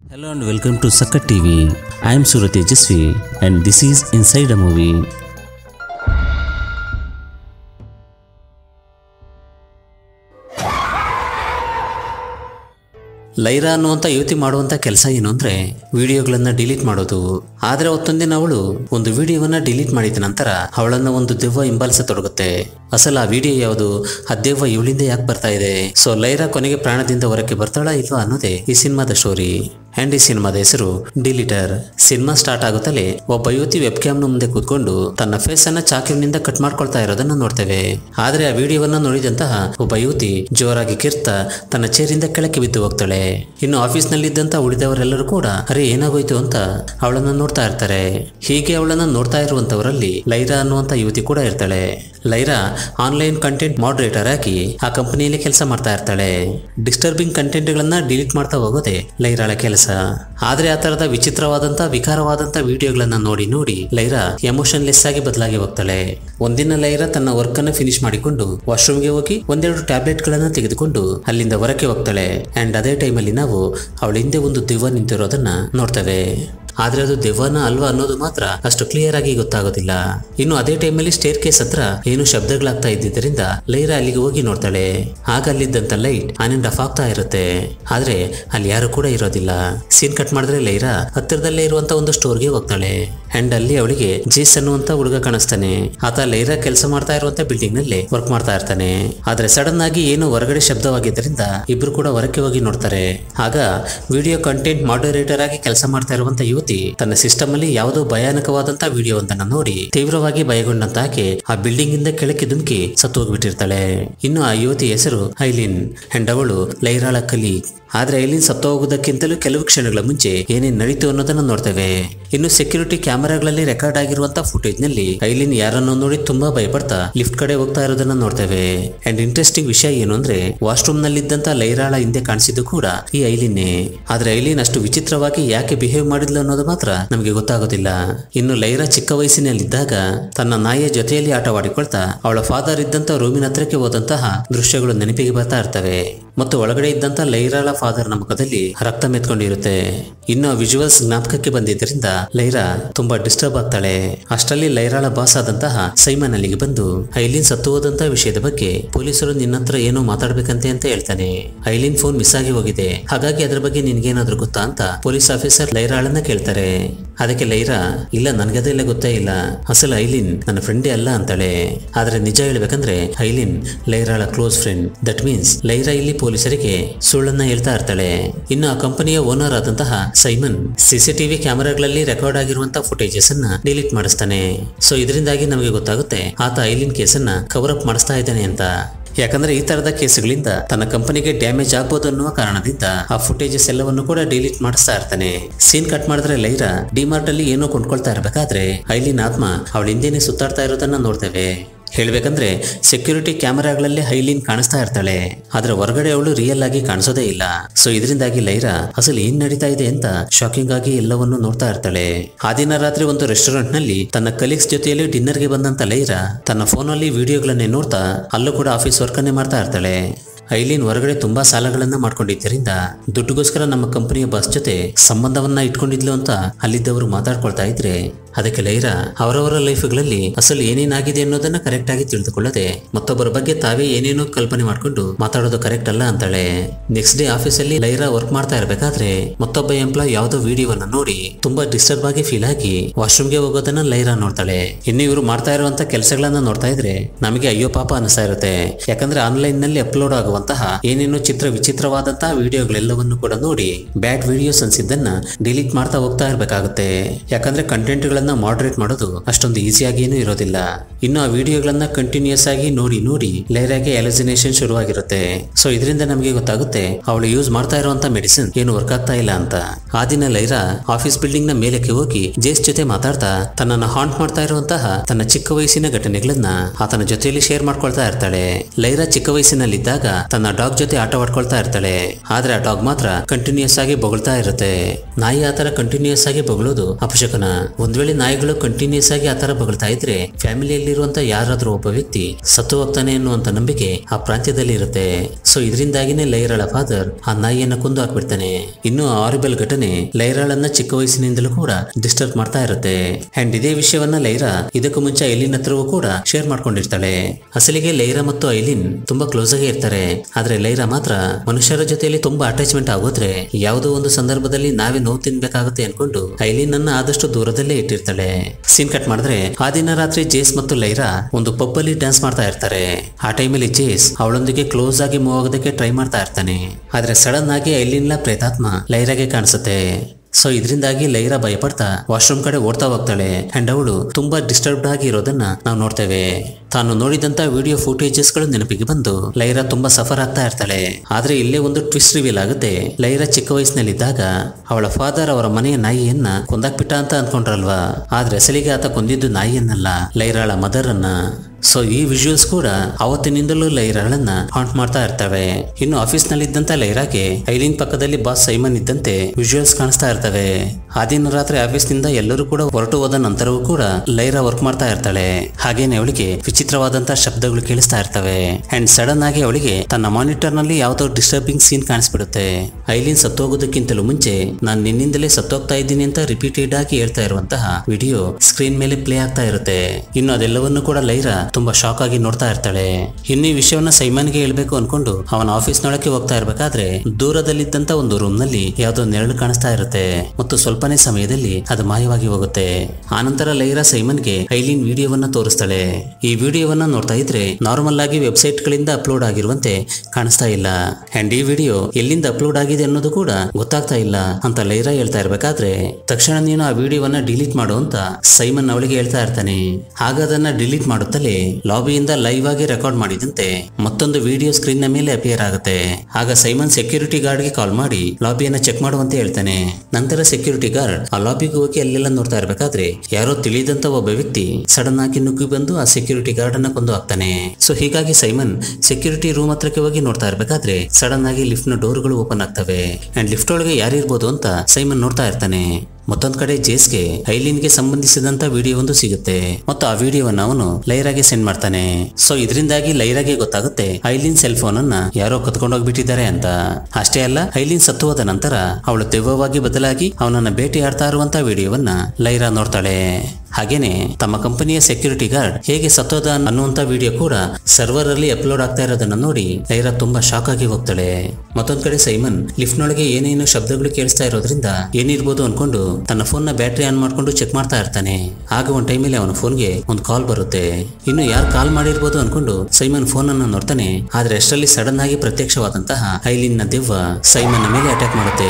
Hello and welcome to Sakat TV. I am Surat Tejasvi and this is Inside a Movie. Lyra ಅನ್ನುವಂಥ ಯುವತಿ ಮಾಡುವಂಥ ಕೆಲಸ ಏನು ಅಂದರೆ ವಿಡಿಯೋಗಳನ್ನು ಡಿಲೀಟ್ ಮಾಡೋದು ಆದರೆ ಅವತ್ತೊಂದಿನ ಅವಳು ಒಂದು ವಿಡಿಯೋವನ್ನ ಡಿಲೀಟ್ ಮಾಡಿದ ನಂತರ ಅವಳನ್ನು ಒಂದು ದೆವ್ವ ಹಿಂಬಾಲಿಸತೊಡಗುತ್ತೆ ಅಸಲು ಆ ವಿಡಿಯೋ ಯಾವುದು ಆ ದೆವ್ವ ಇವಳಿಂದ ಯಾಕೆ ಬರ್ತಾ ಇದೆ ಸೊ ಲೈರಾ ಕೊನೆಗೆ ಪ್ರಾಣದಿಂದ ಹೊರಕ್ಕೆ ಬರ್ತಾಳಾ ಇಲ್ವಾ ಅನ್ನೋದೇ ಈ ಸಿನಿಮಾದ ಸ್ಟೋರಿ ಅಂಡ್ ಈ ಸಿನಿಮಾದ ಹೆಸರು ಡಿಲೀಟರ್ ಸಿನಿಮಾ ಸ್ಟಾರ್ಟ್ ಆಗುತ್ತಲೇ ಒಬ್ಬ ಯುವತಿ ವೆಬ್ ಕ್ಯಾಮ್ನ ಮುಂದೆ ಕೂತ್ಕೊಂಡು ತನ್ನ ಫೇಸ್ ಅನ್ನ ಚಾಕಿನಿಂದ ಕಟ್ ಮಾಡ್ಕೊಳ್ತಾ ಇರೋದನ್ನ ನೋಡ್ತೇವೆ ಆದ್ರೆ ಆ ವಿಡಿಯೋವನ್ನ ನೋಡಿದಂತಹ ಒಬ್ಬ ಯುವತಿ ಜೋರಾಗಿ ಕಿರ್ತಾ ತನ್ನ ಚೇರಿಂದ ಕೆಳಕ್ಕೆ ಬಿದ್ದು ಹೋಗ್ತಾಳೆ ಇನ್ನು ಆಫೀಸ್ ನಲ್ಲಿದ್ದಂತ ಉಳಿದವರೆಲ್ಲರೂ ಕೂಡ ಅರೆ ಏನಾಗೋಯ್ತು ಅಂತ ಅವಳನ್ನ ನೋಡ್ತಾ ಇರ್ತಾರೆ ಹೀಗೆ ಅವಳನ್ನ ನೋಡ್ತಾ ಇರುವಂತವರಲ್ಲಿ ಲೈರಾ ಅನ್ನುವಂತ ಯುವತಿ ಕೂಡ ಇರ್ತಾಳೆ ಲೈರಾ ಆನ್ಲೈನ್ ಕಂಟೆಂಟ್ ಮಾಡರೇಟರ್ ಆಗಿ ಆ ಕಂಪನಿಯಲ್ಲಿ ಕೆಲಸ ಮಾಡ್ತಾ ಇರ್ತಾಳೆ ಡಿಸ್ಟರ್ಬಿಂಗ್ ಕಂಟೆಂಟ್ಗಳನ್ನ ಡಿಲೀಟ್ ಮಾಡ್ತಾ ಹೋಗೋದೇ ಲೈರಾಳ ಕೆಲಸ ಆದ್ರೆ ಆ ತರದ ವಿಚಿತ್ರವಾದಂತ ವಿಕಾರವಾದಂತ ವಿಡಿಯೋಗಳನ್ನ ನೋಡಿ ನೋಡಿ ಲೈರಾ ಎಮೋಷನ್ಲೆಸ್ ಆಗಿ ಬದಲಾಗಿ ಹೋಗ್ತಾಳೆ ಒಂದಿನ ಲೈರಾ ತನ್ನ ವರ್ಕ್ ಅನ್ನ ಫಿನಿಶ್ ಮಾಡಿಕೊಂಡು ವಾಶ್ರೂಮ್ಗೆ ಹೋಗಿ ಒಂದೆರಡು ಟ್ಯಾಬ್ಲೆಟ್ ಗಳನ್ನ ತೆಗೆದುಕೊಂಡು ಅಲ್ಲಿಂದ ಹೊರಕ್ಕೆ ಹೋಗ್ತಾಳೆ ಅಂಡ್ ಅದೇ ಟೈಮಲ್ಲಿ ನಾವು ಅವಳ ಹಿಂದೆ ಒಂದು ದೆವ್ವ ನಿಂತಿರೋದನ್ನ ನೋಡ್ತೇವೆ ಆದ್ರೆ ಅದು ದೆವ್ವನ ಅಲ್ವಾ ಅನ್ನೋದು ಮಾತ್ರ ಅಷ್ಟು ಕ್ಲಿಯರ್ ಆಗಿ ಗೊತ್ತಾಗೋದಿಲ್ಲ ಇನ್ನು ಅದೇ ಟೈಮಲ್ಲಿ ಸ್ಟೇರ್ ಕೇಸ್ ಹತ್ರ ಏನು ಶಬ್ದಗಳಾಗ್ತಾ ಇದ್ದಿದ್ದರಿಂದ ಲೈರಾ ಅಲ್ಲಿಗೆ ಹೋಗಿ ನೋಡ್ತಾಳೆ ಆಗ ಅಲ್ಲಿದ್ದಂತ ಲೈಟ್ ಆನ್ ಅಂಡ್ ಆಫ್ ಆಗ್ತಾ ಇರುತ್ತೆ ಆದ್ರೆ ಅಲ್ಲಿ ಯಾರು ಕೂಡ ಇರೋದಿಲ್ಲ ಸೀನ್ ಕಟ್ ಮಾಡಿದ್ರೆ ಲೈರಾ ಹತ್ತಿರದಲ್ಲೇ ಇರುವಂತ ಒಂದು ಸ್ಟೋರ್ಗೆ ಹೋಗ್ತಾಳೆ ಅಂಡ್ ಅಲ್ಲಿ ಅವಳಿಗೆ ಜೇಸ್ ಅನ್ನುವಂತ ಹುಡುಗ ಕಾಣಿಸ್ತಾನೆ ಆತ ಲೈರಾ ಕೆಲಸ ಮಾಡ್ತಾ ಇರುವಂತ ಬಿಲ್ಡಿಂಗ್ ನಲ್ಲಿ ವರ್ಕ್ ಮಾಡ್ತಾ ಇರ್ತಾನೆ ಆದ್ರೆ ಸಡನ್ ಆಗಿ ಏನು ಹೊರಗಡೆ ಶಬ್ದವಾಗಿದ್ದರಿಂದ ಇಬ್ರು ಕೂಡ ಹೊರಕ್ಕೆ ಹೋಗಿ ನೋಡ್ತಾರೆ ಆಗ ವಿಡಿಯೋ ಕಂಟೆಂಟ್ ಮಾಡರೇಟರ್ ಆಗಿ ಕೆಲಸ ಮಾಡ್ತಾ ಇರುವಂತ ಯುವತಿ ತನ್ನ ಸಿಸ್ಟಮ್ ಅಲ್ಲಿ ಯಾವುದೋ ಭಯಾನಕವಾದಂತ ವಿಡಿಯೋ ಒಂದನ್ನ ನೋಡಿ ತೀವ್ರವಾಗಿ ಭಯಗೊಂಡಂತ ಆಕೆ ಆ ಬಿಲ್ಡಿಂಗ್ ಇಂದ ಕೆಳಕ್ಕೆ ಧುಮುಕಿ ಸತ್ತು ಹೋಗ್ಬಿಟ್ಟಿರ್ತಾಳೆ ಇನ್ನು ಆ ಯುವತಿ ಹೆಸರು ಐಲಿನ್ ಅಂಡ್ ಅವಳು ಲೈರಾಳ ಕಲಿ ಆದ್ರೆ ಐಲಿನ್ ಸತ್ತು ಹೋಗುವುದಕ್ಕಿಂತಲೂ ಕೆಲವು ಕ್ಷಣಗಳ ಮುಂಚೆ ಏನೇನ್ ನಡೀತು ಅನ್ನೋದನ್ನ ನೋಡ್ತೇವೆ ಇನ್ನು ಸೆಕ್ಯೂರಿಟಿ ಕ್ಯಾಮೆರಾಗಳಲ್ಲಿ ರೆಕಾರ್ಡ್ ಆಗಿರುವಂತ ಫುಟೇಜ್ ನಲ್ಲಿ ಐಲಿನ್ ಯಾರನ್ನೋ ನೋಡಿ ತುಂಬಾ ಭಯಪಡ್ತಾ ಲಿಫ್ಟ್ ಕಡೆ ಹೋಗ್ತಾ ಇರೋದನ್ನ ನೋಡ್ತೇವೆ ಅಂಡ್ ಇಂಟ್ರೆಸ್ಟಿಂಗ್ ವಿಷಯ ಏನು ಅಂದ್ರೆ ವಾಶ್ರೂಮ್ ನಲ್ಲಿದ್ದಂತ ಲೈರಾಳ ಹಿಂದೆ ಕಾಣಿಸಿದ್ದು ಕೂಡ ಈ ಐಲಿನ್ನೇ ಆದ್ರೆ ಐಲಿನ್ ಅಷ್ಟು ವಿಚಿತ್ರವಾಗಿ ಯಾಕೆ ಬಿಹೇವ್ ಮಾಡಿದ್ಲು ಅನ್ನೋದು ಮಾತ್ರ ನಮಗೆ ಗೊತ್ತಾಗೋದಿಲ್ಲ ಇನ್ನು ಲೈರಾ ಚಿಕ್ಕ ವಯಸ್ಸಿನಲ್ಲಿದ್ದಾಗ ತನ್ನ ನಾಯಿಯ ಜೊತೆಯಲ್ಲಿ ಆಟವಾಡಿಕೊಳ್ತಾ ಅವಳ ಫಾದರ್ ಇದ್ದಂತ ರೂಮಿನ ಹತ್ರಕ್ಕೆ ಹೋದಂತಹ ದೃಶ್ಯಗಳು ನೆನಪಿಗೆ ಬರ್ತಾ ಇರ್ತವೆ ಮತ್ತು ಒಳಗಡೆ ಇದ್ದಂತ ಲೈರಾಳ ಫಾದರ್ನ ಮುಖದಲ್ಲಿ ರಕ್ತ ಮೆತ್ಕೊಂಡಿರುತ್ತೆ ಇನ್ನು ಆ ವಿಜುವಲ್ಸ್ ಜ್ಞಾಪಕಕ್ಕೆ ಬಂದಿದ್ದರಿಂದ ಲೈರಾ ತುಂಬಾ ಡಿಸ್ಟರ್ಬ್ ಆಗ್ತಾಳೆ ಅಷ್ಟರಲ್ಲಿ ಲೈರಾಳ ಬಾಸ್ ಆದಂತಹ ಸೈಮನ್ ಅಲ್ಲಿಗೆ ಬಂದು ಐಲಿನ್ ಸತ್ತು ಹೋದಂತಹ ವಿಷಯದ ಬಗ್ಗೆ ಪೊಲೀಸರು ನಿನ್ನ ಹತ್ರ ಏನೋ ಮಾತಾಡ್ಬೇಕಂತೆ ಅಂತ ಹೇಳ್ತಾನೆ ಐಲಿನ್ ಫೋನ್ ಮಿಸ್ ಆಗಿ ಹೋಗಿದೆ ಹಾಗಾಗಿ ಅದ್ರ ಬಗ್ಗೆ ನಿನ್ಗೇನಾದ್ರೂ ಗೊತ್ತಾ ಅಂತ ಪೊಲೀಸ್ ಆಫೀಸರ್ ಲೈರಾಳನ್ನ ಕೇಳ್ತಾರೆ ಅದಕ್ಕೆ ಲೈರಾ ಇಲ್ಲ ನನ್ಗದೆಲ್ಲ ಗೊತ್ತೇ ಇಲ್ಲ ಅಸಲು ಐಲಿನ್ ನನ್ನ ಫ್ರೆಂಡೇ ಅಲ್ಲ ಅಂತಾಳೆ ಆದ್ರೆ ನಿಜ ಹೇಳ್ಬೇಕಂದ್ರೆ ಐಲಿನ್ ಲೈರಾಳ close friend that means Lyra ಇಲ್ಲಿ ಪೊಲೀಸರಿಗೆ ಸುಳ್ಳನ್ನ ಹೇಳ್ತಾ ಇರ್ತಾಳೆ ಇನ್ನು ಆ ಕಂಪನಿಯ ಓನರ್ ಆದಂತಹ ಸೈಮನ್ ಸಿಸಿಟಿವಿ ಕ್ಯಾಮೆರಾಗಳಲ್ಲಿ ರೆಕಾರ್ಡ್ ಆಗಿರುವಂತಹ ಫುಟೇಜಸ್ ಅನ್ನ ಡಿಲೀಟ್ ಮಾಡಿಸ್ತಾನೆ ಸೊ ಇದರಿಂದಾಗಿ ನಮಗೆ ಗೊತ್ತಾಗುತ್ತೆ ಆತ ಐಲಿನ್ ಕೇಸನ್ನ ಕವರ್ ಅಪ್ ಮಾಡಿಸ್ತಾ ಇದ್ದಾನೆ ಅಂತ ಯಾಕಂದ್ರೆ ಈ ತರದ ಕೇಸುಗಳಿಂದ ತನ್ನ ಕಂಪನಿಗೆ ಡ್ಯಾಮೇಜ್ ಆಗ್ಬೋದು ಅನ್ನುವ ಕಾರಣದಿಂದ ಆ ಫುಟೇಜಸ್ ಎಲ್ಲವನ್ನು ಕೂಡ ಡಿಲೀಟ್ ಮಾಡಿಸ್ತಾ ಇರ್ತಾನೆ ಸೀನ್ ಕಟ್ ಮಾಡಿದ್ರೆ ಲೈರಾ ಡಿಮಾರ್ಟ್ ಅಲ್ಲಿ ಏನೋ ಕೊಂಡ್ಕೊಳ್ತಾ ಇರ್ಬೇಕಾದ್ರೆ ಐಲಿನ್ ಆತ್ಮ ಅವಳ ಹಿಂದೆನೆ ಸುತ್ತಾಡ್ತಾ ಇರೋದನ್ನ ನೋಡ್ತೇವೆ ಹೇಳ್ಬೇಕಂದ್ರೆ ಸೆಕ್ಯೂರಿಟಿ ಕ್ಯಾಮೆರಾಗಳಲ್ಲಿ ಹೈಲೀನ್ ಕಾಣಿಸ್ತಾ ಇರ್ತಾಳೆ ಆದ್ರೆ ಹೊರಗಡೆ ಅವಳು ರಿಯಲ್ ಆಗಿ ಕಾಣಿಸೋದೇ ಇಲ್ಲ ಸೊ ಇದರಿಂದಾಗಿ ಲೈರಾ ಅಸಲು ಏನ್ ನಡೀತಾ ಇದೆ ಅಂತ ಶಾಕಿಂಗ್ ಆಗಿ ಎಲ್ಲವನ್ನು ನೋಡ್ತಾ ಇರ್ತಾಳೆ ಆ ದಿನ ರಾತ್ರಿ ಒಂದು ರೆಸ್ಟೋರೆಂಟ್ ನಲ್ಲಿ ತನ್ನ ಕಲೀಗ್ಸ್ ಜೊತೆಯಲ್ಲಿ ಡಿನ್ನರ್ಗೆ ಬಂದಂತ ಲೈರಾ ತನ್ನ ಫೋನಲ್ಲಿ ವಿಡಿಯೋಗಳನ್ನೇ ನೋಡ್ತಾ ಅಲ್ಲೂ ಕೂಡ ಆಫೀಸ್ ವರ್ಕನ್ನೇ ಮಾಡ್ತಾ ಇರ್ತಾಳೆ ಐಲಿನ್ ಹೊರಗಡೆ ತುಂಬಾ ಸಾಲಗಳನ್ನ ಮಾಡ್ಕೊಂಡಿದ್ದರಿಂದ ದುಡ್ಡುಗೋಸ್ಕರ ನಮ್ಮ ಕಂಪನಿಯ ಬಾಸ್ ಜೊತೆ ಸಂಬಂಧವನ್ನ ಇಟ್ಕೊಂಡಿದ್ಲು ಅಂತ ಅಲ್ಲಿದ್ದವರು ಮಾತಾಡ್ಕೊಳ್ತಾ ಇದ್ರೆ ಅದಕ್ಕೆ ಲೈರಾ ಅವರವರ ಲೈಫ್ಗಳಲ್ಲಿ ಅಸಲು ಏನೇನಾಗಿದೆ ಅನ್ನೋದನ್ನ ಕರೆಕ್ಟ್ ಆಗಿ ತಿಳಿದುಕೊಳ್ಳದೆ ಮತ್ತೊಬ್ಬರ ಬಗ್ಗೆ ತಾವೇ ಏನೇನೋ ಕಲ್ಪನೆ ಮಾಡ್ಕೊಂಡು ಮಾತಾಡೋದು ಕರೆಕ್ಟ್ ಅಲ್ಲ ಅಂತಾಳೆ ನೆಕ್ಸ್ಟ್ ಡೇ ಆಫೀಸಲ್ಲಿ ಲೈರಾ ವರ್ಕ್ ಮಾಡ್ತಾ ಇರ್ಬೇಕಾದ್ರೆ ಮತ್ತೊಬ್ಬ ಎಂಪ್ಲಾಯ್ ಯಾವ್ದೋ ವಿಡಿಯೋವನ್ನ ನೋಡಿ ತುಂಬಾ ಡಿಸ್ಟರ್ಬ್ ಆಗಿ ಫೀಲ್ ಆಗಿ ವಾಶ್ರೂಮ್ಗೆ ಹೋಗೋದನ್ನ ಲೈರಾ ನೋಡ್ತಾಳೆ ಇನ್ನು ಇವರು ಮಾಡ್ತಾ ಇರುವಂತ ಕೆಲಸಗಳನ್ನ ನೋಡ್ತಾ ಇದ್ರೆ ನಮಗೆ ಅಯ್ಯೋ ಪಾಪ ಅನಿಸ್ತಾ ಇರುತ್ತೆ ಯಾಕಂದ್ರೆ ಆನ್ಲೈನ್ ನಲ್ಲಿ ಅಪ್ಲೋಡ್ ಆಗುವಂತಹ ಏನೇನೋ ಚಿತ್ರ ವಿಚಿತ್ರವಾದಂತಹ ವಿಡಿಯೋಗಳೆಲ್ಲವನ್ನು ಕೂಡ ನೋಡಿ ಬ್ಯಾಡ್ ವಿಡಿಯೋಸ್ ಅನ್ಸಿದ್ದನ್ನ ಡಿಲೀಟ್ ಮಾಡ್ತಾ ಹೋಗ್ತಾ ಇರ್ಬೇಕಾಗುತ್ತೆ ಯಾಕಂದ್ರೆ ಕಂಟೆಂಟ್ಗಳನ್ನ ಮಾಡರೇಟ್ ಮಾಡೋದು ಅಷ್ಟೊಂದು ಈಸಿಯಾಗೇನೂ ಇರೋದಿಲ್ಲ ಇನ್ನು ಆ ವಿಡಿಯೋಗಳನ್ನ ಕಂಟಿನ್ಯೂಸ್ ಆಗಿ ನೋಡಿ ನೋಡಿ ಲೈರಾಗೆ ಎಲಸಿನೇಷನ್ ಶುರುವಾಗಿರುತ್ತೆ ಸೊ ಇದರಿಂದ ನಮಗೆ ಗೊತ್ತಾಗುತ್ತೆ ಅವಳು ಯೂಸ್ ಮಾಡ್ತಾ ಇರುವಂತ ಮೆಡಿಸಿನ್ ಏನು ವರ್ಕ್ ಆಗ್ತಾ ಇಲ್ಲ ಅಂತ ಆ ದಿನ ಲೈರಾ ಆಫೀಸ್ ಬಿಲ್ಡಿಂಗ್ ನ ಮೇಲಕ್ಕೆ ಹೋಗಿ ಜೇಸ್ ಜೊತೆ ಮಾತಾಡ್ತಾ ತನ್ನನ್ನ ಹಾಂಟ್ ಮಾಡ್ತಾ ಇರುವಂತಹ ತನ್ನ ಚಿಕ್ಕ ವಯಸ್ಸಿನ ಘಟನೆಗಳನ್ನ ಆತನ ಜೊತೆಯಲ್ಲಿ ಶೇರ್ ಮಾಡ್ಕೊಳ್ತಾ ಇರ್ತಾಳೆ ಲೈರಾ ಚಿಕ್ಕ ವಯಸ್ಸಿನಲ್ಲಿದ್ದಾಗ ತನ್ನ ಡಾಗ್ ಜೊತೆ ಆಟವಾಡ್ಕೊಳ್ತಾ ಇರ್ತಾಳೆ ಆದ್ರೆ ಆ ಡಾಗ್ ಮಾತ್ರ ಕಂಟಿನ್ಯೂಸ್ ಆಗಿ ಬೊಗಳ್ತಾ ಇರುತ್ತೆ ನಾಯಿ ಆತರ ಕಂಟಿನ್ಯೂಸ್ ಆಗಿ ಬೊಗಳೋದು ಅಪಶಕನ ಒಂದ್ ವೇಳೆ ನಾಯಿಗಳು ಕಂಟಿನ್ಯೂಸ್ ಆಗಿ ಆತರ ಬೊಗಳ್ತಾ ಇದ್ರೆ ಫ್ಯಾಮಿಲಿಯಲ್ಲಿರುವಂತ ಯಾರಾದ್ರೂ ಒಬ್ಬ ವ್ಯಕ್ತಿ ಸತ್ತು ಹೋಗ್ತಾನೆ ಅನ್ನುವಂತ ನಂಬಿಕೆ ಆ ಪ್ರಾಂತ್ಯದಲ್ಲಿ ಇರುತ್ತೆ ಸೊ ಇದರಿಂದಾಗಿನೇ ಲೈರಾಳ ಫಾದರ್ ಆ ನಾಯಿಯನ್ನ ಕೊಂದು ಹಾಕ್ಬಿಡ್ತಾನೆ ಇನ್ನು ಆ ಆರಿಬಲ್ ಘಟನೆ ಲೈರಾಳನ್ನ ಚಿಕ್ಕ ವಯಸ್ಸಿನಿಂದಲೂ ಕೂಡ ಡಿಸ್ಟರ್ಬ್ ಮಾಡ್ತಾ ಇರುತ್ತೆ ಅಂಡ್ ಇದೇ ವಿಷಯವನ್ನ ಲೈರಾ ಇದಕ್ಕೂ ಮುಂಚೆ ಐಲಿನ್ ಹತ್ರವೂ ಕೂಡ ಶೇರ್ ಮಾಡ್ಕೊಂಡಿರ್ತಾಳೆ ಅಸಲಿಗೆ ಲೈರಾ ಮತ್ತು ಐಲಿನ್ ತುಂಬಾ ಕ್ಲೋಸ್ ಆಗಿ ಇರ್ತಾರೆ ಆದ್ರೆ ಲೈರಾ ಮಾತ್ರ ಮನುಷ್ಯರ ಜೊತೆಯಲ್ಲಿ ತುಂಬಾ ಅಟ್ಯಾಚ್ಮೆಂಟ್ ಆಗೋದ್ರೆ ಯಾವುದೋ ಒಂದು ಸಂದರ್ಭದಲ್ಲಿ ನಾವೇ ನೋವು ತಿನ್ಬೇಕಾಗುತ್ತೆ ಅನ್ಕೊಂಡು ಐಲಿನ್ ಅನ್ನ ಆದಷ್ಟು ದೂರದಲ್ಲೇ ಇಟ್ಟಿರ್ತಾಳೆ ಸೀನ್ ಕಟ್ ಮಾಡಿದ್ರೆ ಆ ದಿನ ರಾತ್ರಿ ಜೇಸ್ ಮತ್ತು ಲೈರಾ ಒಂದು ಪಬ್ ಅಲ್ಲಿ ಡ್ಯಾನ್ಸ್ ಮಾಡ್ತಾ ಇರ್ತಾರೆ ಆ ಟೈಮಲ್ಲಿ ಜೇಸ್ ಅವಳೊಂದಿಗೆ ಕ್ಲೋಸ್ ಆಗಿ ಮೂವ್ ಆಗೋದಕ್ಕೆ ಟ್ರೈ ಮಾಡ್ತಾ ಇರ್ತಾನೆ ಆದ್ರೆ ಸಡನ್ ಆಗಿ ಐಲಿನ್ಲ ಪ್ರೇತಾತ್ಮ ಲೈರಾಗೆ ಕಾಣಿಸುತ್ತೆ ಸೊ ಇದರಿಂದಾಗಿ ಲೈರಾ ಭಯಪಡ್ತಾ ವಾಶ್ರೂಮ್ ಕಡೆ ಓಡ್ತಾ ಹೋಗ್ತಾಳೆ ಅಂಡ್ ಅವಳು ತುಂಬಾ ಡಿಸ್ಟರ್ಬ್ಡ್ ಆಗಿ ಇರೋದನ್ನ ನಾವು ನೋಡ್ತೇವೆ ತಾನು ನೋಡಿದಂತ ವಿಡಿಯೋ ಫುಟೇಜಸ್ಗಳು ನೆನಪಿಗೆ ಬಂದು ಲೈರಾ ತುಂಬಾ ಸಫರ್ ಆಗ್ತಾ ಇರ್ತಾಳೆ ಆದ್ರೆ ಇಲ್ಲೇ ಒಂದು ಟ್ವಿಸ್ಟ್ ರಿವೀಲ್ ಆಗುತ್ತೆ ಲೈರಾ ಚಿಕ್ಕ ವಯಸ್ಸಿನಲ್ಲಿದ್ದಾಗ ಅವಳ ಫಾದರ್ ಅವರ ಮನೆಯ ನಾಯಿಯನ್ನ ಕೊಂದಾಕ್ಬಿಟ್ಟ ಅಂತ ಅನ್ಕೊಂಡ್ರಲ್ವಾ ಆದ್ರೆ ಅಸಲಿಗೆ ಆತ ಕೊಂದಿದ್ದು ನಾಯಿಯನ್ನಲ್ಲ ಲೈರಾಳ ಮದರ್ ಅನ್ನ ಸೊ ಈ ವಿಜುವಲ್ಸ್ ಕೂಡ ಅವತ್ತಿನಿಂದಲೂ ಲೈರಾಳನ್ನ ಹಾಂಟ್ ಮಾಡ್ತಾ ಇರ್ತವೆ ಇನ್ನು ಆಫೀಸ್ ನಲ್ಲಿದ್ದಂತ ಲೈರಾಗೆ ಐಲಿನ್ ಪಕ್ಕದಲ್ಲಿ ಬಾಸ್ ಸೈಮನ್ ಇದ್ದಂತೆ ವಿಜುವಲ್ಸ್ ಕಾಣಿಸ್ತಾ ಇರ್ತವೆ ಆ ದಿನ ರಾತ್ರಿ ಆಫೀಸ್ ನಿಂದ ಎಲ್ಲರೂ ಕೂಡ ಹೊರಟು ಹೋದ ನಂತರವೂ ಕೂಡ ಲೈರಾ ವರ್ಕ್ ಮಾಡ್ತಾ ಇರ್ತಾಳೆ ಹಾಗೇನೆ ಅವಳಿಗೆ ವಿಚಿತ್ರವಾದಂತ ಶಬ್ದಗಳು ಕೇಳಿಸ್ತಾ ಇರ್ತವೆ ಅಂಡ್ ಸಡನ್ ಆಗಿ ಅವಳಿಗೆ ತನ್ನ ಮಾನಿಟರ್ ನಲ್ಲಿ ಯಾವ್ದೋ ಡಿಸ್ಟರ್ಬಿಂಗ್ ಸೀನ್ ಕಾಣಿಸ್ಬಿಡುತ್ತೆ ಐಲಿನ್ ಸತ್ತೋಗೋದಕ್ಕಿಂತಲೂ ಮುಂಚೆ ನಾನು ನಿನ್ನಿಂದಲೇ ಸತ್ತೋಗ್ತಾ ಇದ್ದೀನಿ ಅಂತ ರಿಪೀಟೆಡ್ ಆಗಿ ಹೇಳ್ತಾ ಇರುವಂತಹ ವಿಡಿಯೋ ಸ್ಕ್ರೀನ್ ಮೇಲೆ ಪ್ಲೇ ಆಗ್ತಾ ಇರುತ್ತೆ ಇನ್ನು ಅದೆಲ್ಲವನ್ನು ಕೂಡ ಲೈರಾ ತುಂಬಾ ಶಾಕ್ ಆಗಿ ನೋಡ್ತಾ ಇರ್ತಾಳೆ ಇನ್ನು ಈ ವಿಷಯವನ್ನ ಸೈಮನ್ಗೆ ಹೇಳ್ಬೇಕು ಅನ್ಕೊಂಡು ಅವನ ಆಫೀಸ್ ನೊಳಕ್ಕೆ ಹೋಗ್ತಾ ಇರ್ಬೇಕಾದ್ರೆ ದೂರದಲ್ಲಿದ್ದಂತ ಒಂದು ರೂಮ್ ನಲ್ಲಿ ಯಾವ್ದೋ ನೆರಳು ಕಾಣಿಸ್ತಾ ಇರುತ್ತೆ ಮತ್ತು ಸ್ವಲ್ಪನೇ ಸಮಯದಲ್ಲಿ ಅದು ಮಾಯವಾಗಿ ಹೋಗುತ್ತೆ ಆನಂತರ ಲೈರಾ ಸೈಮನ್ಗೆ ಐಲಿನ್ ವಿಡಿಯೋವನ್ನ ತೋರಿಸ್ತಾಳೆ ಈ ವಿಡಿಯೋವನ್ನ ನೋಡ್ತಾ ಇದ್ರೆ ನಾರ್ಮಲ್ ಆಗಿ ವೆಬ್ಸೈಟ್ ಗಳಿಂದ ಅಪ್ಲೋಡ್ ಆಗಿರುವಂತೆ ಕಾಣಿಸ್ತಾ ಇಲ್ಲ ಅಂಡ್ ಈ ವಿಡಿಯೋ ಎಲ್ಲಿಂದ ಅಪ್ಲೋಡ್ ಆಗಿದೆ ಅನ್ನೋದು ಕೂಡ ಗೊತ್ತಾಗ್ತಾ ಇಲ್ಲ ಅಂತ ಲೈರಾ ಹೇಳ್ತಾ ಇರ್ಬೇಕಾದ್ರೆ ತಕ್ಷಣ ನೀನು ಆ ವಿಡಿಯೋವನ್ನ ಡಿಲೀಟ್ ಮಾಡು ಅಂತ ಸೈಮನ್ ಅವಳಿಗೆ ಹೇಳ್ತಾ ಇರ್ತಾನೆ ಆಗ ಅದನ್ನ ಡಿಲೀಟ್ ಮಾಡುತ್ತಲೇ ಲಾಬಿಯಿಂದ ಲೈವ್ ಆಗಿ ರೆಕಾರ್ಡ್ ಮಾಡಿದಂತೆ ಮತ್ತೊಂದು ವಿಡಿಯೋ ಸ್ಕ್ರೀನ್ ನ ಮೇಲೆ ಅಪಿಯರ್ ಆಗುತ್ತೆ ಆಗ ಸೈಮನ್ ಸೆಕ್ಯೂರಿಟಿ ಗಾರ್ಡ್ ಗೆ ಕಾಲ್ ಮಾಡಿ ಲಾಬಿಯನ್ನ ಚೆಕ್ ಮಾಡುವಂತೆ ಹೇಳ್ತಾನೆ ನಂತರ ಸೆಕ್ಯೂರಿಟಿ ಗಾರ್ಡ್ ಆ ಲಾಬಿಗೆ ಹೋಗಿ ಅಲ್ಲೆಲ್ಲ ನೋಡ್ತಾ ಇರ್ಬೇಕಾದ್ರೆ ಯಾರೋ ತಿಳಿದಂತ ಒಬ್ಬ ವ್ಯಕ್ತಿ ಸಡನ್ ಆಗಿ ನುಗ್ಗಿ ಬಂದು ಆ ಸೆಕ್ಯೂರಿಟಿ ಗಾರ್ಡ್ ಅನ್ನ ಕೊಂದು ಹಾಕ್ತಾನೆ ಸೊ ಹೀಗಾಗಿ ಸೈಮನ್ ಸೆಕ್ಯೂರಿಟಿ ರೂಮ್ ಹತ್ರಕ್ಕೆ ಹೋಗಿ ನೋಡ್ತಾ ಇರ್ಬೇಕಾದ್ರೆ ಸಡನ್ ಆಗಿ ಲಿಫ್ಟ್ ನ ಡೋರ್ಗಳು ಓಪನ್ ಆಗ್ತವೆ ಅಂಡ್ ಲಿಫ್ಟ್ ಒಳಗೆ ಯಾರಿರ್ಬೋದು ಅಂತ ಸೈಮನ್ ನೋಡ್ತಾ ಇರ್ತಾನೆ ಮತ್ತೊಂದ್ ಕಡೆ ಜೇಸ್ಗೆ ಐಲಿನ್ಗೆ ಸಂಬಂಧಿಸಿದಂತ ವಿಡಿಯೋ ಒಂದು ಸಿಗುತ್ತೆ ಮತ್ತು ಆ ವಿಡಿಯೋವನ್ನ ಅವನು ಲೈರಾಗೆ ಸೆಂಡ್ ಮಾಡ್ತಾನೆ ಸೊ ಇದರಿಂದಾಗಿ ಲೈರಾಗೆ ಗೊತ್ತಾಗುತ್ತೆ ಐಲಿನ್ ಸೆಲ್ ಫೋನ್ ಅನ್ನ ಯಾರೋ ಕತ್ಕೊಂಡೋಗ್ಬಿಟ್ಟಿದ್ದಾರೆ ಅಂತ ಅಷ್ಟೇ ಅಲ್ಲ ಐಲಿನ್ ಸತ್ತು ಹೋದ ನಂತರ ಅವಳು ದೆವ್ವವಾಗಿ ಬದಲಾಗಿ ಅವನನ್ನ ಭೇಟಿ ಆಡ್ತಾ ಇರುವಂತ ವಿಡಿಯೋವನ್ನ ಲೈರಾ ನೋಡ್ತಾಳೆ ಹಾಗೇನೆ ತಮ್ಮ ಕಂಪನಿಯ ಸೆಕ್ಯೂರಿಟಿ ಗಾರ್ಡ್ ಹೇಗೆ ಸತ್ತೋದ ಅನ್ನುವಂತ ವಿಡಿಯೋ ಕೂಡ ಸರ್ವರ್ ಅಲ್ಲಿ ಅಪ್ಲೋಡ್ ಆಗ್ತಾ ಇರೋದನ್ನ ನೋಡಿ ಲೈರಾ ತುಂಬಾ ಶಾಕ್ ಆಗಿ ಹೋಗ್ತಾಳೆ ಮತ್ತೊಂದ್ ಕಡೆ ಸೈಮನ್ ಲಿಫ್ಟ್ ನೊಳಗೆ ಏನೇನು ಶಬ್ದಗಳು ಕೇಳಿಸ್ತಾ ಇರೋದ್ರಿಂದ ಏನಿರ್ಬೋದು ಅನ್ಕೊಂಡು ತನ್ನ ಫೋನ್ ನ ಬ್ಯಾಟರಿ ಆನ್ ಮಾಡ್ಕೊಂಡು ಚೆಕ್ ಮಾಡ್ತಾ ಇರ್ತಾನೆ ಆಗ ಒಂದ್ ಟೈಮಲ್ಲಿ ಅವನ ಫೋನ್ಗೆ ಒಂದು ಕಾಲ್ ಬರುತ್ತೆ ಇನ್ನು ಯಾರು ಕಾಲ್ ಮಾಡಿರ್ಬೋದು ಅನ್ಕೊಂಡು ಸೈಮನ್ ಫೋನ್ ಅನ್ನ ನೋಡ್ತಾನೆ ಆದ್ರೆ ಅಷ್ಟರಲ್ಲಿ ಸಡನ್ ಆಗಿ ಪ್ರತ್ಯಕ್ಷವಾದಂತಹ ಐಲಿನ್ ನ ದೆವ್ವ ಸೈಮನ್ ಮೇಲೆ ಅಟ್ಯಾಕ್ ಮಾಡುತ್ತೆ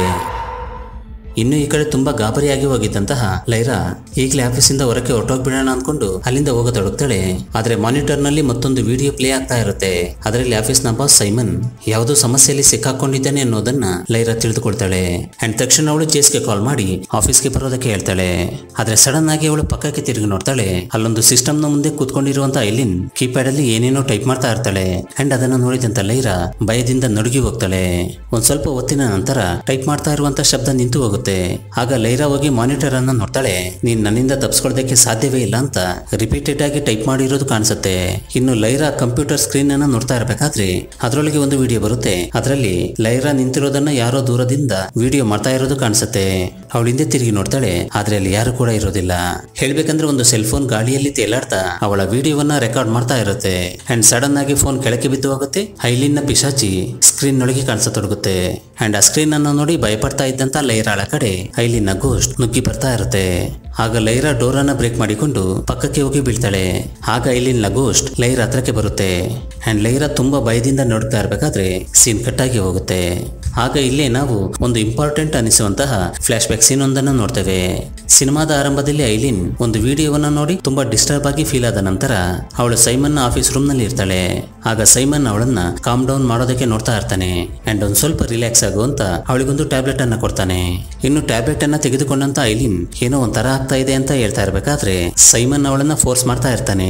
ಇನ್ನು ಈ ಕಡೆ ತುಂಬಾ ಗಾಬರಿಯಾಗಿ ಹೋಗಿದ್ದಂತಹ ಲೈರಾ ಈಗಲೇ ಆಫೀಸಿಂದ ಹೊರಕ್ಕೆ ಹೊರಟೋಗ್ಬಿಡೋಣ ಅನ್ಕೊಂಡು ಅಲ್ಲಿಂದ ಹೋಗತೊಡಗ್ತಾಳೆ ಆದ್ರೆ ಮಾನಿಟರ್ ನಲ್ಲಿ ಮತ್ತೊಂದು ವಿಡಿಯೋ ಪ್ಲೇ ಆಗ್ತಾ ಇರುತ್ತೆ ಅದರಲ್ಲಿ ಆಫೀಸ್ನ ಬಾಸ್ ಸೈಮನ್ ಯಾವುದೋ ಸಮಸ್ಯೆಯಲ್ಲಿ ಸಿಕ್ಕಾಕೊಂಡಿದ್ದಾನೆ ಅನ್ನೋದನ್ನ ಲೈರಾ ತಿಳಿದುಕೊಳ್ತಾಳೆ ಅಂಡ್ ತಕ್ಷಣ ಅವಳು ಜೇಸ್ಗೆ ಕಾಲ್ ಮಾಡಿ ಆಫೀಸ್ಗೆ ಬರೋದಕ್ಕೆ ಹೇಳ್ತಾಳೆ ಆದ್ರೆ ಸಡನ್ ಆಗಿ ಅವಳು ಪಕ್ಕಕ್ಕೆ ತಿರುಗಿ ನೋಡ್ತಾಳೆ ಅಲ್ಲೊಂದು ಸಿಸ್ಟಮ್ ನ ಮುಂದೆ ಕೂತ್ಕೊಂಡಿರುವಂತ ಐಲಿನ್ ಕೀಪ್ಯಾಡ್ ಅಲ್ಲಿ ಏನೇನೋ ಟೈಪ್ ಮಾಡ್ತಾ ಇರ್ತಾಳೆ ಅಂಡ್ ಅದನ್ನ ನೋಡಿದಂತ ಲೈರಾ ಭಯದಿಂದ ನಡುಗಿ ಹೋಗ್ತಾಳೆ ಒಂದ್ ಸ್ವಲ್ಪ ಹೊತ್ತಿನ ನಂತರ ಟೈಪ್ ಮಾಡ್ತಾ ಇರುವಂತ ಶಬ್ದ ನಿಂತು ಹೋಗುತ್ತೆ ಆಗ ಲೈರಾ ಹೋಗಿ ಮಾನಿಟರ್ ಅನ್ನ ನೋಡ್ತಾಳೆ ನೀನ್ ನನ್ನಿಂದ ತಪ್ಪಿಸ್ಕೊಳ್ಳೋದಕ್ಕೆ ಸಾಧ್ಯವೇ ಇಲ್ಲ ಅಂತ ರಿಪೀಟೆಡ್ ಆಗಿ ಟೈಪ್ ಮಾಡಿರೋದು ಕಾಣಿಸುತ್ತೆ ಇನ್ನು ಲೈರಾ ಕಂಪ್ಯೂಟರ್ ಸ್ಕ್ರೀನ್ ಅನ್ನ ನೋಡ್ತಾ ಇರ್ಬೇಕಾದ್ರೆ ಅದರೊಳಗೆ ಒಂದು ವಿಡಿಯೋ ಬರುತ್ತೆ ಅದರಲ್ಲಿ ಲೈರಾ ನಿಂತಿರೋದನ್ನ ಯಾರೋ ದೂರದಿಂದ ವಿಡಿಯೋ ಮಾಡ್ತಾ ಇರೋದು ಕಾಣಿಸುತ್ತೆ ಅವಳು ಹಿಂದೆ ತಿರುಗಿ ನೋಡ್ತಾಳೆ ಆದ್ರೆ ಅಲ್ಲಿ ಯಾರು ಕೂಡ ಇರೋದಿಲ್ಲ ಹೇಳ್ಬೇಕಂದ್ರೆ ಒಂದು ಸೆಲ್ ಫೋನ್ ಗಾಳಿಯಲ್ಲಿ ತೇಲಾಡ್ತಾ ಅವಳ ವಿಡಿಯೋವನ್ನ ರೆಕಾರ್ಡ್ ಮಾಡ್ತಾ ಇರುತ್ತೆ ಅಂಡ್ ಸಡನ್ ಆಗಿ ಫೋನ್ ಕೆಳಕ್ಕೆ ಬಿದ್ದು ಹೋಗುತ್ತೆ ಐಲಿನ್ ನ ಪಿಶಾಚಿ ಸ್ಕ್ರೀನ್ ನೊಳಗೆ ಕಾಣಿಸತೊಡಗುತ್ತೆ ಅಂಡ್ ಆ ಸ್ಕ್ರೀನ್ ಅನ್ನು ನೋಡಿ ಭಯಪಡ್ತಾ ಇದ್ದಂತ ಲೈರಾಳ ಕಡೆ ಐಲಿನ್ ನ ಗೋಸ್ಟ್ ನುಗ್ಗಿ ಬರ್ತಾ ಇರುತ್ತೆ ಆಗ ಲೈರಾ ಡೋರ್ ಅನ್ನ ಬ್ರೇಕ್ ಮಾಡಿಕೊಂಡು ಪಕ್ಕಕ್ಕೆ ಹೋಗಿ ಬೀಳ್ತಾಳೆ ಆಗ ಐಲಿನ್ ಲಗೋಸ್ಟ್ ಲೈರಾ ಹತ್ರಕ್ಕೆ ಬರುತ್ತೆ ಅಂಡ್ ಲೈರಾ ತುಂಬಾ ಭಯದಿಂದ ನೋಡ್ತಾ ಇರ್ಬೇಕಾದ್ರೆ ಸೀನ್ ಕಟ್ಟಾಗಿ ಹೋಗುತ್ತೆ ಆಗ ಇಲ್ಲೇ ನಾವು ಒಂದು ಇಂಪಾರ್ಟೆಂಟ್ ಅನಿಸುವಂತಹ ಫ್ಲಾಶ್ ಬ್ಯಾಕ್ ಸೀನ್ ಒಂದನ್ನು ನೋಡ್ತೇವೆ ಸಿನಿಮಾದ ಆರಂಭದಲ್ಲಿ ಐಲಿನ್ ಒಂದು ವಿಡಿಯೋವನ್ನ ನೋಡಿ ತುಂಬಾ ಡಿಸ್ಟರ್ಬ್ ಆಗಿ ಫೀಲ್ ಆದ ನಂತರ ಅವಳು ಸೈಮನ್ ಆಫೀಸ್ ರೂಮ್ ನಲ್ಲಿ ಇರ್ತಾಳೆ ಆಗ ಸೈಮನ್ ಅವಳನ್ನ ಕಾಮ್ ಡೌನ್ ಮಾಡೋದಕ್ಕೆ ನೋಡ್ತಾ ಇರ್ತಾನೆ ಅಂಡ್ ಒಂದ್ ಸ್ವಲ್ಪ ರಿಲ್ಯಾಕ್ಸ್ ಆಗುವಂತ ಅವಳಿಗೊಂದು ಟ್ಯಾಬ್ಲೆಟ್ ಅನ್ನ ಕೊಡ್ತಾನೆ ಇನ್ನು ಟ್ಯಾಬ್ಲೆಟ್ ಅನ್ನ ತೆಗೆದುಕೊಂಡಂತ ಐಲಿನ್ ಏನೋ ಒಂಥರ ಆಗ್ತಾ ಇದೆ ಅಂತ ಹೇಳ್ತಾ ಇರ್ಬೇಕಾದ್ರೆ ಸೈಮನ್ ಅವಳನ್ನ ಫೋರ್ಸ್ ಮಾಡ್ತಾ ಇರ್ತಾನೆ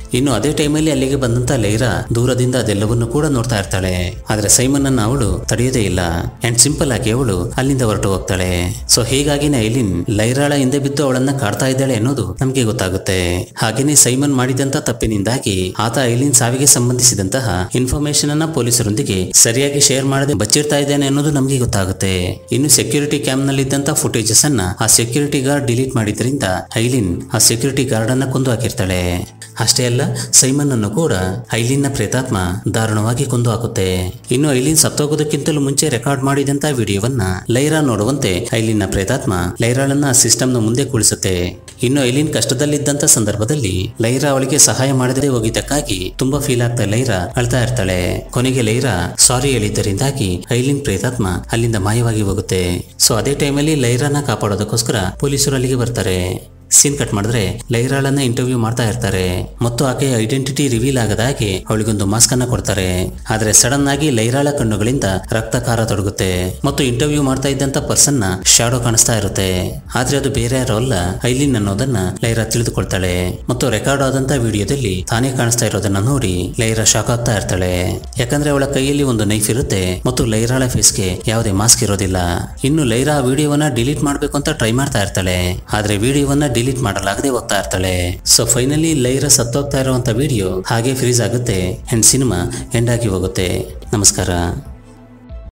ಇನ್ನು ಅದೇ ಟೈಮಲ್ಲಿ ಅಲ್ಲಿಗೆ ಬಂದಂತ ಲೈರಾ ದೂರದಿಂದ ಅದೆಲ್ಲವನ್ನು ಕೂಡ ನೋಡ್ತಾ ಇರ್ತಾಳೆ ಆದ್ರೆ ಸೈಮನ್ ಅನ್ನ ಅವಳು ತಡೆಯೋದೇ ಇಲ್ಲ ಅಂಡ್ ಸಿಂಪಲ್ ಆಗಿ ಅವಳು ಅಲ್ಲಿಂದ ಹೊರಟು ಹೋಗ್ತಾಳೆ ಸೊ ಹೀಗಾಗಿನೇ ಐಲಿನ್ ಲೈರಾಳ ಹಿಂದೆ ಬಿದ್ದು ಅವಳನ್ನ ಕಾಡ್ತಾ ಇದ್ದಾಳೆ ಅನ್ನೋದು ನಮಗೆ ಗೊತ್ತಾಗುತ್ತೆ ಹಾಗೇನೆ ಸೈಮನ್ ಮಾಡಿದಂತ ತಪ್ಪಿನಿಂದಾಗಿ ಆತ ಐಲಿನ್ ಸಾವಿಗೆ ಸಂಬಂಧಿಸಿದಂತಹ ಇನ್ಫಾರ್ಮೇಶನ್ ಅನ್ನ ಪೊಲೀಸರೊಂದಿಗೆ ಸರಿಯಾಗಿ ಶೇರ್ ಮಾಡದೆ ಬಚ್ಚಿಡ್ತಾ ಇದ್ದಾನೆ ಅನ್ನೋದು ನಮಗೆ ಗೊತ್ತಾಗುತ್ತೆ ಇನ್ನು ಸೆಕ್ಯೂರಿಟಿ ಕ್ಯಾಮ್ ನಲ್ಲಿದ್ದಂತ ಫುಟೇಜಸ್ ಅನ್ನ ಆ ಸೆಕ್ಯೂರಿಟಿ ಗಾರ್ಡ್ ಡಿಲೀಟ್ ಮಾಡಿದ್ರಿಂದ ಐಲಿನ್ ಆ ಸೆಕ್ಯೂರಿಟಿ ಗಾರ್ಡ್ ಅನ್ನ ಕೊಂದು ಹಾಕಿರ್ತಾಳೆ ಅಷ್ಟೇ ಅಲ್ಲ ಸೈಮನ್ ಅನ್ನು ಕೂಡ ಐಲಿನ್ ನ ಪ್ರೇತಾತ್ಮ ದಾರುಣವಾಗಿ ಕೊಂದು ಹಾಕುತ್ತೆ ಇನ್ನು ಐಲಿನ್ ಸತ್ತೋಗೋದಕ್ಕಿಂತಲೂ ಮುಂಚೆ ರೆಕಾರ್ಡ್ ಮಾಡಿದಂತ ವಿಡಿಯೋವನ್ನ ಲೈರಾ ನೋಡುವಂತೆ ಐಲಿನ್ ನ ಪ್ರೇತಾತ್ಮ ಲೈರಾಳನ್ನ ಸಿಸ್ಟಮ್ ನ ಮುಂದೆ ಕುಳಿಸುತ್ತೆ ಇನ್ನು ಐಲಿನ್ ಕಷ್ಟದಲ್ಲಿದ್ದಂತ ಸಂದರ್ಭದಲ್ಲಿ ಲೈರಾ ಅವಳಿಗೆ ಸಹಾಯ ಮಾಡದೇ ಹೋಗಿದ್ದಕ್ಕಾಗಿ ತುಂಬಾ ಫೀಲ್ ಆಗ್ತಾ ಲೈರಾ ಅಳ್ತಾ ಇರ್ತಾಳೆ ಕೊನೆಗೆ ಲೈರಾ ಸಾರಿ ಹೇಳಿದ್ದರಿಂದಾಗಿ ಐಲಿನ್ ಪ್ರೇತಾತ್ಮ ಅಲ್ಲಿಂದ ಮಾಯವಾಗಿ ಹೋಗುತ್ತೆ ಸೊ ಅದೇ ಟೈಮಲ್ಲಿ ಲೈರಾನ ಕಾಪಾಡೋದಕ್ಕೋಸ್ಕರ ಪೊಲೀಸರು ಅಲ್ಲಿಗೆ ಬರ್ತಾರೆ ಸೀನ್ ಕಟ್ ಮಾಡಿದ್ರೆ ಲೈರಾಳನ್ನ ಇಂಟರ್ವ್ಯೂ ಮಾಡ್ತಾ ಇರ್ತಾರೆ ಮತ್ತು ಆಕೆಯ ಐಡೆಂಟಿಟಿ ರಿವೀಲ್ ಆಗದ ಹಾಗೆ ಅವಳಿಗೊಂದು ಮಾಸ್ಕ್ ಅನ್ನ ಕೊಡ್ತಾರೆ ಆದ್ರೆ ಸಡನ್ ಆಗಿ ಲೈರಾಳ ಕಣ್ಣುಗಳಿಂದ ರಕ್ತಕಾರ ತೊಡಗುತ್ತೆ ಮತ್ತು ಇಂಟರ್ವ್ಯೂ ಮಾಡ್ತಾ ಇದ್ದಂತ ಪರ್ಸನ್ ನ ಶಾಡೋ ಕಾಣಿಸ್ತಾ ಇರುತ್ತೆ ಆದ್ರೆ ಅದು ಬೇರೆ ಯಾರೋ ಅಲ್ಲ ಐಲಿನ್ ಅನ್ನೋದನ್ನ ಲೈರಾ ತಿಳಿದುಕೊಳ್ತಾಳೆ ಮತ್ತು ರೆಕಾರ್ಡ್ ಆದಂತ ವಿಡಿಯೋದಲ್ಲಿ ತಾನೇ ಕಾಣಿಸ್ತಾ ಇರೋದನ್ನ ನೋಡಿ ಲೈರಾ ಶಾಕ್ ಆಗ್ತಾ ಇರ್ತಾಳೆ ಯಾಕಂದ್ರೆ ಅವಳ ಕೈಯಲ್ಲಿ ಒಂದು ನೈಫ್ ಇರುತ್ತೆ ಮತ್ತು ಲೈರಾಳ ಫೇಸ್ಗೆ ಯಾವುದೇ ಮಾಸ್ಕ್ ಇರೋದಿಲ್ಲ ಇನ್ನು ಲೈರಾ ಆ ವಿಡಿಯೋವನ್ನ ಡಿಲೀಟ್ ಮಾಡ್ಬೇಕು ಅಂತ ಟ್ರೈ ಮಾಡ್ತಾ ಇರ್ತಾಳೆ ಆದ್ರೆ ವಿಡಿಯೋವನ್ನ ಡಿಲೀಟ್ ಮಾಡಲಾಗದೆ ಹೋಗ್ತಾ ಇರ್ತಾಳೆ ಸೊ ಫೈನಲಿ ಲೈರಾ ಸತ್ತೋಗ್ತಾ ಇರುವಂತ ವಿಡಿಯೋ ಹಾಗೆ ಫ್ರೀಸ್ ಆಗುತ್ತೆ ಅಂಡ್ ಸಿನಿಮಾ ಎಂಡ್ ಆಗಿ ಹೋಗುತ್ತೆ ನಮಸ್ಕಾರ